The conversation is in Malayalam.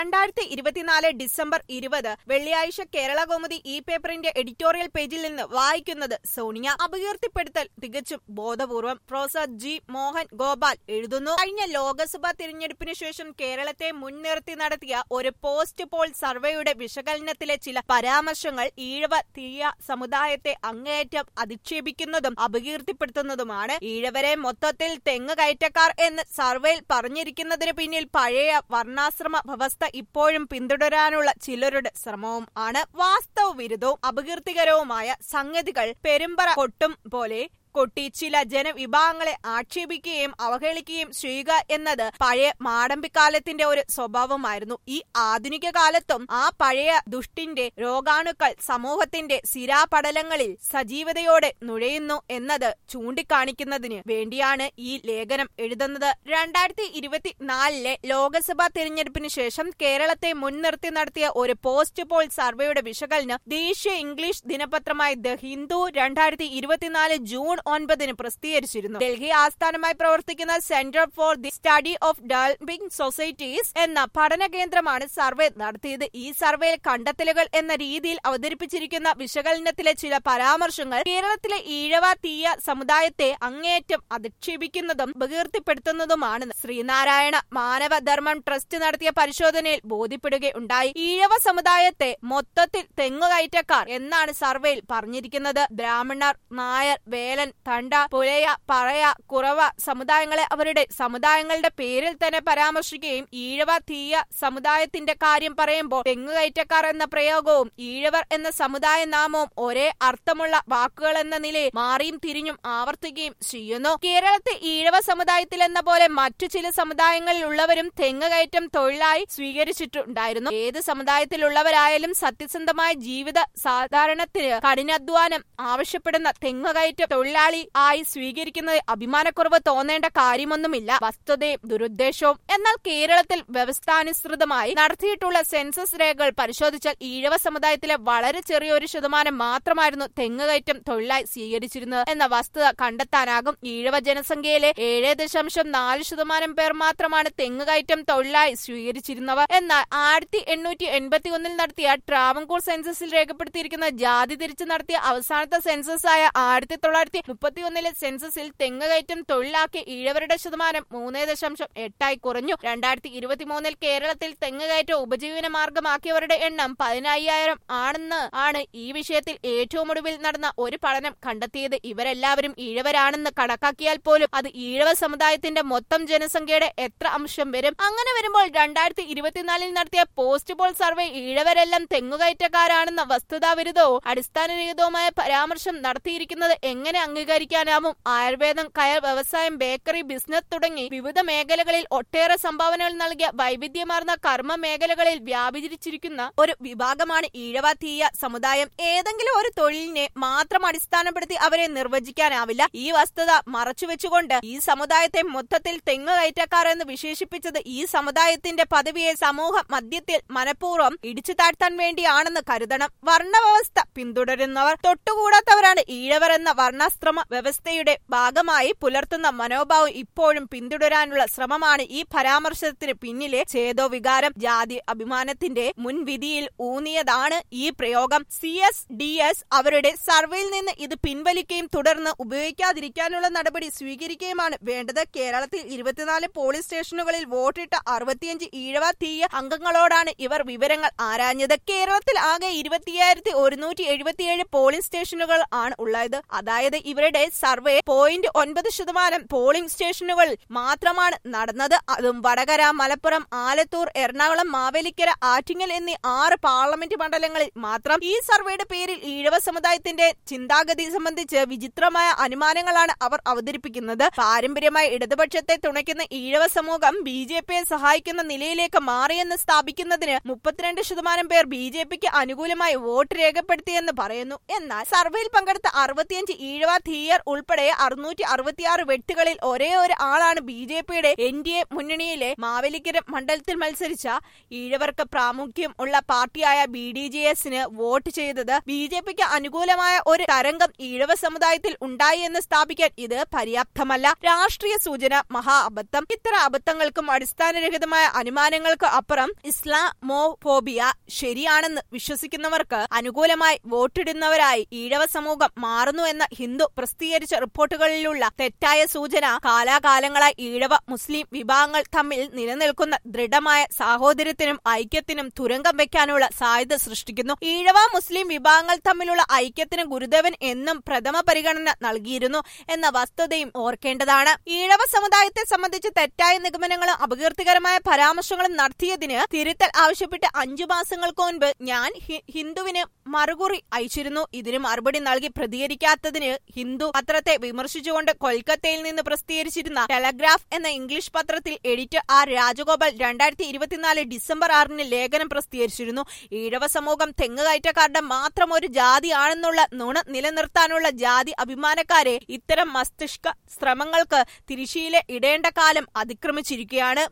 രണ്ടായിരത്തി ഇരുപത്തിനാല് ഡിസംബർ ഇരുപത് വെള്ളിയാഴ്ച കേരള കൗമുദി ഈ പേപ്പറിന്റെ എഡിറ്റോറിയൽ പേജിൽ നിന്ന് വായിക്കുന്നത് സോണിയ അപകീർത്തിപ്പെടുത്തൽ തികച്ചും ബോധപൂർവം പ്രൊഫസർ ജി മോഹൻ ഗോപാൽ എഴുതുന്നു കഴിഞ്ഞ ലോക്സഭാ തിരഞ്ഞെടുപ്പിന് ശേഷം കേരളത്തെ മുൻനിർത്തി നടത്തിയ ഒരു പോസ്റ്റ് പോൾ സർവേയുടെ വിശകലനത്തിലെ ചില പരാമർശങ്ങൾ ഈഴവ തീയ സമുദായത്തെ അങ്ങേയറ്റം അധിക്ഷേപിക്കുന്നതും അപകീർത്തിപ്പെടുത്തുന്നതുമാണ് ഈഴവരെ മൊത്തത്തിൽ തെങ്ങ് കയറ്റക്കാർ എന്ന് സർവേയിൽ പറഞ്ഞിരിക്കുന്നതിന് പിന്നിൽ പഴയ വർണ്ണാശ്രമ വ്യവസ്ഥ ഇപ്പോഴും പിന്തുടരാനുള്ള ചിലരുടെ ശ്രമവും ആണ് വാസ്തവ വിരുദ്ധവും അപകീർത്തികരവുമായ സംഗതികൾ പെരുമ്പറ കൊട്ടും പോലെ കൊട്ടി ചില ജനവിഭാഗങ്ങളെ ആക്ഷേപിക്കുകയും അവഹേളിക്കുകയും ചെയ്യുക എന്നത് പഴയ മാടമ്പിക്കാലത്തിന്റെ ഒരു സ്വഭാവമായിരുന്നു ഈ ആധുനിക കാലത്തും ആ പഴയ ദുഷ്ടിന്റെ രോഗാണുക്കൾ സമൂഹത്തിന്റെ സിരാപടലങ്ങളിൽ സജീവതയോടെ നുഴയുന്നു എന്നത് ചൂണ്ടിക്കാണിക്കുന്നതിന് വേണ്ടിയാണ് ഈ ലേഖനം എഴുതുന്നത് രണ്ടായിരത്തി ഇരുപത്തിനാലിലെ ലോക്സഭാ തിരഞ്ഞെടുപ്പിന് ശേഷം കേരളത്തെ മുൻനിർത്തി നടത്തിയ ഒരു പോസ്റ്റ് പോൾ സർവേയുടെ വിശകലനം ദേശീയ ഇംഗ്ലീഷ് ദിനപത്രമായ ദ ഹിന്ദു രണ്ടായിരത്തി ഇരുപത്തിനാല് ജൂൺ ഒൻപതിന് പ്രസിദ്ധീകരിച്ചിരുന്നു ഡൽഹി ആസ്ഥാനമായി പ്രവർത്തിക്കുന്ന centre for the study of developing societies എന്ന പഠന കേന്ദ്രമാണ് സർവേ നടത്തിയത് ഈ സർവേയിൽ കണ്ടെത്തലുകൾ എന്ന രീതിയിൽ അവതരിപ്പിച്ചിരിക്കുന്ന വിശകലനത്തിലെ ചില പരാമർശങ്ങൾ കേരളത്തിലെ ഈഴവ തീയ സമുദായത്തെ അങ്ങേയറ്റം അധിക്ഷേപിക്കുന്നതും ബകീർത്തിപ്പെടുത്തുന്നതുമാണ് ശ്രീനാരായണ മാനവധർമ്മം ട്രസ്റ്റ് നടത്തിയ പരിശോധനയിൽ ബോധ്യപ്പെടുകയുണ്ടായി ഈഴവ സമുദായത്തെ മൊത്തത്തിൽ തെങ്ങുകയറ്റക്കാർ എന്നാണ് സർവേയിൽ പറഞ്ഞിരിക്കുന്നത് ബ്രാഹ്മണർ നായർ വേലൻ തണ്ട പുലയ പറയ കുറവ സമുദായങ്ങളെ അവരുടെ സമുദായങ്ങളുടെ പേരിൽ തന്നെ പരാമർശിക്കുകയും ഈഴവ തീയ സമുദായത്തിന്റെ കാര്യം പറയുമ്പോൾ തെങ്ങുകയറ്റക്കാർ എന്ന പ്രയോഗവും ഈഴവർ എന്ന സമുദായ നാമവും ഒരേ അർത്ഥമുള്ള വാക്കുകൾ എന്ന നിലയിൽ മാറിയും തിരിഞ്ഞും ആവർത്തിക്കുകയും ചെയ്യുന്നു കേരളത്തെ ഈഴവ സമുദായത്തിൽ എന്ന പോലെ മറ്റു ചില സമുദായങ്ങളിലുള്ളവരും തെങ്ങുകയറ്റം തൊഴിലായി സ്വീകരിച്ചിട്ടുണ്ടായിരുന്നു ഏത് സമുദായത്തിലുള്ളവരായാലും സത്യസന്ധമായ ജീവിത സാധാരണത്തിന് കഠിനാധ്വാനം ആവശ്യപ്പെടുന്ന തെങ്ങുകയറ്റം തൊഴിലാളി ആയി സ്വീകരിക്കുന്നത് അഭിമാനക്കുറവ് തോന്നേണ്ട കാര്യമൊന്നുമില്ല വസ്തുതയും ദുരുദ്ദേശവും എന്നാൽ കേരളത്തിൽ വ്യവസ്ഥാനുസൃതമായി നടത്തിയിട്ടുള്ള സെൻസസ് രേഖകൾ പരിശോധിച്ചാൽ ഈഴവ സമുദായത്തിലെ വളരെ ചെറിയൊരു ശതമാനം മാത്രമായിരുന്നു തെങ്ങുകയറ്റം തൊഴിലായി സ്വീകരിച്ചിരുന്നത് എന്ന വസ്തുത കണ്ടെത്താനാകും ഈഴവ ജനസംഖ്യയിലെ ഏഴ് ദശാംശം നാല് ശതമാനം പേർ മാത്രമാണ് തെങ്ങുകയറ്റം തൊഴിലായി സ്വീകരിച്ചിരുന്നവർ എന്നാൽ ആയിരത്തി എണ്ണൂറ്റി എൺപത്തി ഒന്നിൽ നടത്തിയ ട്രാവൻകൂർ സെൻസസിൽ രേഖപ്പെടുത്തിയിരിക്കുന്ന ജാതി തിരിച്ചു നടത്തിയ അവസാനത്തെ സെൻസസ് ആയ ആയിരത്തി തൊള്ളായിരത്തി മുപ്പത്തി ഒന്നിലെ സെൻസസിൽ തെങ്ങുകയറ്റം തൊഴിലാക്കിയ ഈഴവരുടെ ശതമാനം മൂന്ന് ദശാംശം എട്ടായി കുറഞ്ഞു രണ്ടായിരത്തി ഇരുപത്തിമൂന്നിൽ കേരളത്തിൽ തെങ്ങുകയറ്റം ഉപജീവന മാർഗമാക്കിയവരുടെ എണ്ണം പതിനയ്യായിരം ആണെന്ന് ആണ് ഈ വിഷയത്തിൽ ഏറ്റവും ഒടുവിൽ നടന്ന ഒരു പഠനം കണ്ടെത്തിയത് ഇവരെല്ലാവരും ഈഴവരാണെന്ന് കണക്കാക്കിയാൽ പോലും അത് ഈഴവ സമുദായത്തിന്റെ മൊത്തം ജനസംഖ്യയുടെ എത്ര അംശം വരും അങ്ങനെ വരുമ്പോൾ രണ്ടായിരത്തി ഇരുപത്തിനാലിൽ നടത്തിയ പോസ്റ്റ് പോൾ സർവേ ഈഴവരെല്ലാം തെങ്ങുകയറ്റക്കാരാണെന്ന വസ്തുതാവിരുദ്ധവും അടിസ്ഥാനരഹിതവുമായ പരാമർശം നടത്തിയിരിക്കുന്നത് എങ്ങനെ അംഗീകരിക്കാനാവും ആയുർവേദം കയർ വ്യവസായം ബേക്കറി ബിസിനസ് തുടങ്ങി വിവിധ മേഖലകളിൽ ഒട്ടേറെ സംഭാവനകൾ നൽകിയ വൈവിധ്യമാർന്ന കർമ്മ മേഖലകളിൽ വ്യാപിച്ചിരിക്കുന്ന ഒരു വിഭാഗമാണ് ഈഴവ തീയ സമുദായം ഏതെങ്കിലും ഒരു തൊഴിലിനെ മാത്രം അടിസ്ഥാനപ്പെടുത്തി അവരെ നിർവചിക്കാനാവില്ല ഈ വസ്തുത മറച്ചുവെച്ചുകൊണ്ട് ഈ സമുദായത്തെ മൊത്തത്തിൽ തെങ്ങ് കയറ്റക്കാർ എന്ന് വിശേഷിപ്പിച്ചത് ഈ സമുദായത്തിന്റെ പദവിയെ സമൂഹ മധ്യത്തിൽ മനഃപൂർവ്വം ഇടിച്ചു താഴ്ത്താൻ വേണ്ടിയാണെന്ന് കരുതണം വർണ്ണവ്യവസ്ഥ പിന്തുടരുന്നവർ തൊട്ടുകൂടാത്തവരാണ് ഈഴവർ എന്ന വർണ്ണാശ്രമ വ്യവസ്ഥയുടെ ഭാഗമായി പുലർത്തുന്ന മനോഭാവം ഇപ്പോഴും പിന്തുടരാനുള്ള ശ്രമമാണ് ഈ പരാമർശത്തിന് പിന്നിലെ ചേതോ വികാരം ജാതി അഭിമാനത്തിന്റെ മുൻവിധിയിൽ ഊന്നിയതാണ് ഈ പ്രയോഗം സി എസ് ഡി എസ് അവരുടെ സർവേയിൽ നിന്ന് ഇത് പിൻവലിക്കുകയും തുടർന്ന് ഉപയോഗിക്കാതിരിക്കാനുള്ള നടപടി സ്വീകരിക്കുകയുമാണ് വേണ്ടത് കേരളത്തിൽ ഇരുപത്തിനാല് പോലീസ് സ്റ്റേഷനുകളിൽ വോട്ടിട്ട അറുപത്തിയഞ്ച് ഈഴവ തീയ അംഗങ്ങളോടാണ് ഇവർ വിവരങ്ങൾ ആരാഞ്ഞത് കേരളത്തിൽ ആകെ ഇരുപത്തിയായിരത്തി ഒരുന്നൂറ്റി എഴുപത്തിയേഴ് പോളിംഗ് സ്റ്റേഷനുകൾ ആണ് ഉള്ളത് അതായത് ഇവരുടെ സർവേ പോയിന്റ് ഒൻപത് ശതമാനം പോളിംഗ് സ്റ്റേഷനുകൾ മാത്രമാണ് നടന്നത് അതും വടകര മലപ്പുറം ആലത്തൂർ എറണാകുളം മാവേലിക്കര ആറ്റിങ്ങൽ എന്നീ ആറ് പാർലമെന്റ് മണ്ഡലങ്ങളിൽ മാത്രം ഈ സർവേയുടെ പേരിൽ ഈഴവ സമുദായത്തിന്റെ ചിന്താഗതി സംബന്ധിച്ച് വിചിത്രമായ അനുമാനങ്ങളാണ് അവർ അവതരിപ്പിക്കുന്നത് പാരമ്പര്യമായി ഇടതുപക്ഷത്തെ തുണയ്ക്കുന്ന ഈഴവ സമൂഹം ബി ജെ പിയെ സഹായിക്കുന്ന നിലയിലേക്ക് മാറിയെന്ന് സ്ഥാപിക്കുന്നതിന് മുപ്പത്തിരണ്ട് ശതമാനം പേർ ബി ജെ പിക്ക് അനുകൂലമായി വോട്ട് രേഖപ്പെടുത്തിയെന്ന് പറയുന്നു എന്നാൽ സർവേയിൽ പങ്കെടുത്ത അറുപത്തിയഞ്ച് ഈഴവ ധീയർ ഉൾപ്പെടെ അറുന്നൂറ്റി അറുപത്തിയാറ് വ്യക്തികളിൽ ഒരേ ഒരു ആളാണ് ബി ജെ പിയുടെ എൻ ഡി എ മുന്നണിയിലെ മാവേലിക്കരം മണ്ഡലത്തിൽ മത്സരിച്ച ഈഴവർക്ക് പ്രാമുഖ്യം ഉള്ള പാർട്ടിയായ ബി ഡി ജെ എസിന് വോട്ട് ചെയ്തത് ബി ജെ പിക്ക് അനുകൂലമായ ഒരു തരംഗം ഈഴവ സമുദായത്തിൽ ഉണ്ടായി എന്ന് സ്ഥാപിക്കാൻ ഇത് പര്യാപ്തമല്ല രാഷ്ട്രീയ സൂചന മഹാ അബദ്ധം ഇത്തരം അബദ്ധങ്ങൾക്കും അടിസ്ഥാനരഹിതമായ അനുമാനങ്ങൾക്ക് അപ്പുറം ഇസ്ലാമോഫോബിയ ശരിയാണെന്ന് വിശ്വസിക്കുന്നവർക്ക് അനുകൂലമായി വോട്ടിടുന്നവരായി ഈഴവ സമൂഹം മാറുന്നു എന്ന ഹിന്ദു പ്രസിദ്ധീകരിച്ച റിപ്പോർട്ടുകളിലുള്ള തെറ്റായ സൂചന കാലാകാലങ്ങളായി ഈഴവ മുസ്ലിം വിഭാഗങ്ങൾ തമ്മിൽ നിലനിൽക്കുന്ന ദൃഢമായ സാഹോദര്യത്തിനും ഐക്യത്തിനും തുരങ്കം വെക്കാനുള്ള സാധ്യത സൃഷ്ടിക്കുന്നു ഈഴവ മുസ്ലിം വിഭാഗങ്ങൾ തമ്മിലുള്ള ഐക്യത്തിന് ഗുരുദേവൻ എന്നും പ്രഥമ പരിഗണന നൽകിയിരുന്നു എന്ന വസ്തുതയും ഓർക്കേണ്ടതാണ് ഈഴവ സമുദായത്തെ സംബന്ധിച്ച് തെറ്റായ നിഗമനങ്ങളും അപകീർത്തികരമായ പരാമർശങ്ങളും നടത്തിയതിന് തിരുത്തൽ ആവശ്യപ്പെട്ട് അഞ്ചു മാസങ്ങൾക്ക് മുൻപ് ഞാൻ ഹി- ഹിന്ദുവിന് മറുകുറി അയച്ചിരുന്നു ഇതിന് മറുപടി നൽകി പ്രതികരിക്കാത്തതിന് ഹിന്ദു പത്രത്തെ വിമർശിച്ചുകൊണ്ട് കൊൽക്കത്തയിൽ നിന്ന് പ്രസിദ്ധീകരിച്ചിരുന്ന ടെലഗ്രാഫ് എന്ന ഇംഗ്ലീഷ് പത്രത്തിൽ എഡിറ്റർ ആർ രാജഗോപാൽ രണ്ടായിരത്തി ഇരുപത്തിനാല് ഡിസംബർ ആറിന് ലേഖനം പ്രസിദ്ധീകരിച്ചിരുന്നു ഈഴവ സമൂഹം തെങ്ങ് കയറ്റക്കാരുടെ മാത്രം ഒരു ജാതിയാണെന്നുള്ള നുണ നിലനിർത്താനുള്ള ജാതി അഭിമാനക്കാരെ ഇത്തരം മസ്തിഷ്ക ശ്രമങ്ങൾക്ക് തിരിശീല ഇടേണ്ട കാലം അതിക്രമിച്ചിരിക്കുകയാണ്